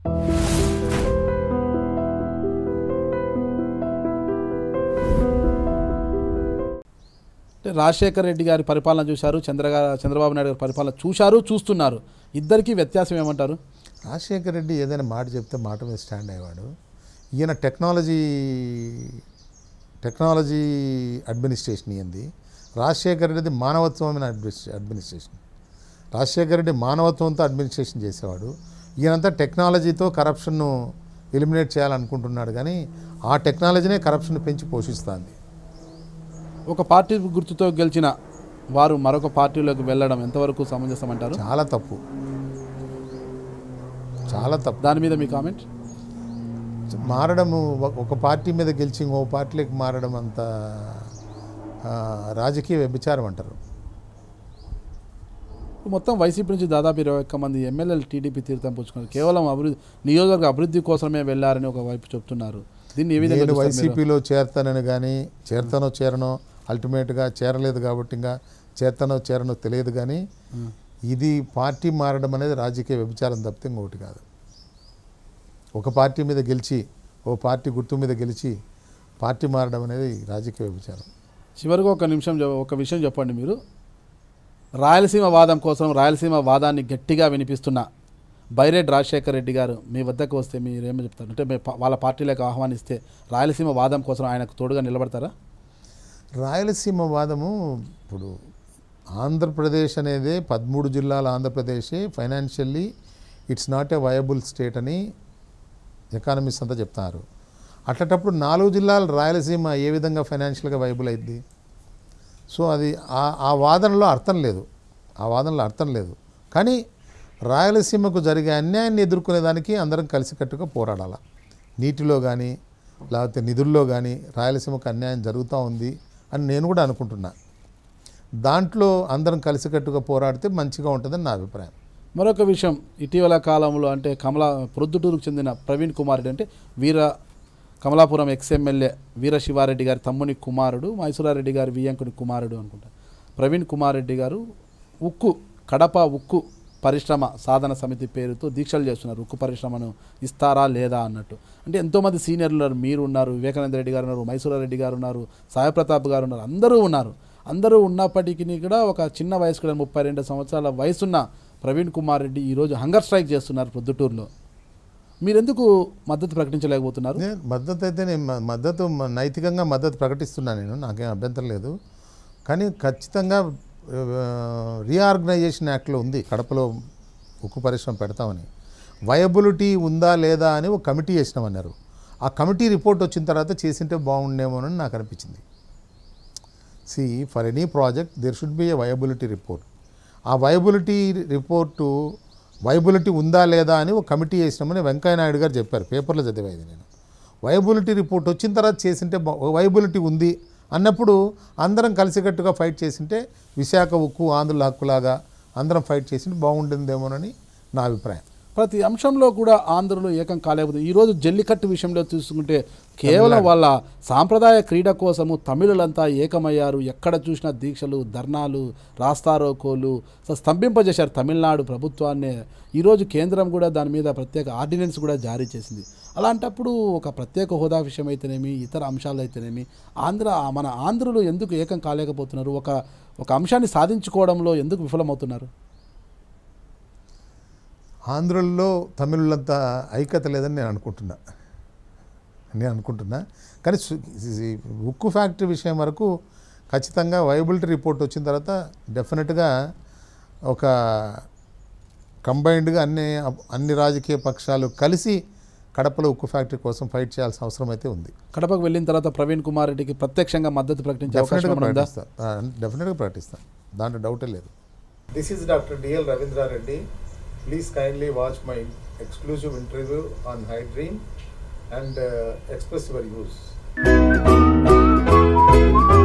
అంటే రాజశేఖర రెడ్డి గారి పరిపాలన చూశారు చంద్రగా చంద్రబాబు నాయుడు గారి పరిపాలన చూశారు చూస్తున్నారు ఇద్దరికి వ్యత్యాసం ఏమంటారు రాజశేఖర్ రెడ్డి ఏదైనా మాట చెప్తే మాట మీద స్టాండ్ అయ్యేవాడు ఈయన టెక్నాలజీ టెక్నాలజీ అడ్మినిస్ట్రేషన్ ఏంది రాజశేఖర్ రెడ్డిది మానవత్వమైన అడ్మినిస్ట్రే అడ్మినిస్ట్రేషన్ రాజశేఖర్ రెడ్డి మానవత్వంతో అడ్మినిస్ట్రేషన్ చేసేవాడు ఈయనంతా టెక్నాలజీతో కరప్షన్ను ఎలిమినేట్ చేయాలనుకుంటున్నాడు కానీ ఆ టెక్నాలజీనే కరప్షన్ పెంచి పోషిస్తుంది ఒక పార్టీ గుర్తుతో గెలిచిన వారు మరొక పార్టీలోకి వెళ్ళడం ఎంతవరకు సమంజసం అంటారు చాలా తప్పు చాలా తప్పు దాని మీద మీ కామెంట్ మారడము ఒక- ఒక పార్టీ మీద గెలిచి ఇంకో పార్టీలోకి మారడం అంత ఆ, రాజకీయ వ్యభిచారం అంటారు మొత్తం వైసీపీ నుంచి దాదాపు ఇరవై ఒక్క మంది ఎమ్మెల్యేలు టీడీపీ తీర్థం పుచ్చుకున్నారు కేవలం అభివృద్ధి నియోజకవర్గ అభివృద్ధి కోసమే వెళ్ళారని ఒక వైపు చెప్తున్నారు దీన్ని ఏ విధంగా నేను చూస్తారు మీరు? వైసీపీలో చేరతానని కానీ చేరతానో చేరనో అల్టిమేట్గా చేరలేదు కాబట్టి ఇంకా చేరతానో చేరనో తెలియదు కానీ ఉం. ఇది పార్టీ మారడం అనేది రాజకీయ వ్యభిచారం తప్పితే ఇంకొకటి కాదు ఒక పార్టీ మీద గెలిచి ఓ పార్టీ గుర్తు మీద గెలిచి పార్టీ మారడం అనేది రాజకీయ వ్యభిచారం చివరిగా ఒక నిమిషం చె- ఒక విషయం చెప్పండి మీరు రాయలసీమ వాదం కోసం రాయలసీమ వాదాన్ని గట్టిగా వినిపిస్తున్న బైరెడ్ రాజశేఖర్ రెడ్డి గారు మీ వద్దకు వస్తే మీరు ఏమో చెప్తారు అంటే మీ పా- వాళ్ళ పార్టీలకు ఆహ్వానిస్తే రాయలసీమ వాదం కోసం ఆయనకు తోడుగా నిలబడతారా రాయలసీమ వాదము ఇప్పుడు ఆంధ్రప్రదేశ్ అనేదే పదమూడు జిల్లాల ఆంధ్రప్రదేశే financially it's not a viable state అని ఎకానమిస్ట్ అంతా చెప్తారు అట్లటప్పుడు నాలుగు జిల్లాల రాయలసీమ ఏ విధంగా ఫైనాన్షియల్గా వైబుల్ అయింది సో అది ఆ ఆ వాదనలో అర్థం లేదు ఆ వాదనలో అర్థం లేదు కానీ రాయలసీమకు జరిగే అన్యాయాన్ని ఎదుర్కొనేదానికి అందరం కలిసికట్టుగా పోరాడాలి నీటిలో కానీ లేకపోతే నిధుల్లో కానీ రాయలసీమకు అన్యాయం జరుగుతూ ఉంది అని నేను కూడా అనుకుంటున్నా దాంట్లో అందరం కలిసికట్టుగా పోరాడితే మంచిగా ఉంటుందని నా అభిప్రాయం మరొక విషయం ఇటీవల కాలంలో అంటే కమలా ప్రొద్దుటూరుకు చెందిన ప్రవీణ్ కుమార్ రెడ్డి అంటే వీర కమలాపురం ఎక్స్ ఎమ్మెల్యే వీర శివారెడ్డి గారి తమ్ముని కుమారుడు మైసూరారెడ్డి గారి వియ్యంకుని కుమారుడు అనుకుంటా ప్రవీణ్ కుమార్ రెడ్డి గారు ఉక్కు కడప ఉక్కు పరిశ్రమ సాధన సమితి పేరుతో దీక్షలు చేస్తున్నారు ఉక్కు పరిశ్రమను ఇస్తారా లేదా అన్నట్టు అంటే ఎంతోమంది సీనియర్లు ఉన్నారు మీరు ఉన్నారు వివేకానంద రెడ్డి గారు ఉన్నారు మైసూరారెడ్డి గారు ఉన్నారు సాయిప్రతాప్ గారు ఉన్నారు అందరూ ఉన్నారు అందరూ ఉన్నప్పటికీ కూడా ఒక చిన్న వయసు కూడా ముప్పై రెండు సంవత్సరాల వయసున్న ప్రవీణ్ కుమార్ రెడ్డి ఈరోజు హంగర్ స్ట్రైక్ చేస్తున్నారు ప్రొద్దుటూరులో మీరెందుకు మద్దతు ప్రకటించలేకపోతున్నారు నేను మద్దతు అయితే నేను మ- మద్దతు మ- నైతికంగా మద్దతు ప్రకటిస్తున్నాను నేను నాకేం అభ్యంతరం లేదు కానీ ఖచ్చితంగా రీఆర్గనైజేషన్ యాక్ట్లో ఉంది కడపలో ఉక్కు పరిశ్రమ పెడతామని వయబిలిటీ ఉందా లేదా అని ఒక కమిటీ చేసినామన్నారు ఆ కమిటీ రిపోర్ట్ వచ్చిన తర్వాత చేసింటే బాగుండేమోనని నాకు అనిపించింది see for any project there should be a viability report ఆ వయబిలిటీ రిపోర్టు వయబిలిటీ ఉందా లేదా అని ఒక కమిటీ వేసినామని వెంకయ్య నాయుడు గారు చెప్పారు పేపర్లో చదివేది నేను వయబిలిటీ రిపోర్ట్ వచ్చిన తర్వాత చేసింటే వయబిలిటీ ఉంది అన్నప్పుడు అందరం కలిసికట్టుగా ఫైట్ చేసింటే విశాఖ ఉక్కు ఆంధ్రుల హక్కులాగా అందరం ఫైట్ చేసింటే బాగుంటుందేమోనని నా అభిప్రాయం ప్రతి అంశంలో కూడా ఆంధ్రలో ఏకం కాలేకపోతుంది ఈరోజు జల్లికట్టు విషయంలో చూసుకుంటే కేవలం వాళ్ళ సాంప్రదాయ క్రీడ కోసము తమిళులంతా ఏకమయ్యారు ఎక్కడ చూసినా దీక్షలు ధర్నాలు రాస్తారోకోలు సో స్తంభింపజేశారు తమిళనాడు ప్రభుత్వాన్ని ఈరోజు కేంద్రం కూడా దాని మీద ప్రత్యేక ఆర్డినెన్స్ కూడా జారీ చేసింది అలాంటప్పుడు ఒక ప్రత్యేక హోదా విషయం అయితేనేమి ఇతర అంశాలు అయితేనేమి ఆంధ్ర మన ఆంధ్రులు ఎందుకు ఏకం కాలేకపోతున్నారు ఒక ఒక అంశాన్ని సాధించుకోవడంలో ఎందుకు విఫలమవుతున్నారు ఆంధ్రుల్లో తమిళులంతా ఐక్యత లేదని నేను అనుకుంటున్నా నేను అనుకుంటున్నా కానీ సు- ఈ ఉక్కు ఫ్యాక్టరీ విషయం వరకు ఖచ్చితంగా వైబిలిటీ రిపోర్ట్ వచ్చిన తర్వాత డెఫినెట్గా ఒక కంబైన్డ్గా అన్ని అన్ని రాజకీయ పక్షాలు కలిసి కడపలో ఉక్కు ఫ్యాక్టరీ కోసం ఫైట్ చేయాల్సిన అవసరం అయితే ఉంది కడపకు వెళ్ళిన తర్వాత ప్రవీణ్ కుమార్ రెడ్డికి ప్రత్యక్షంగా మద్దతు ప్రకటించే అవకాశం డెఫినెట్గా ఏమైనా ఉందా ప్రకటిస్తాను డెఫినెట్గా ప్రకటిస్తాను దాంట్లో డౌటే లేదు this is doctor DL Ravindra Reddy please kindly watch my exclusive interview on high dream and express your use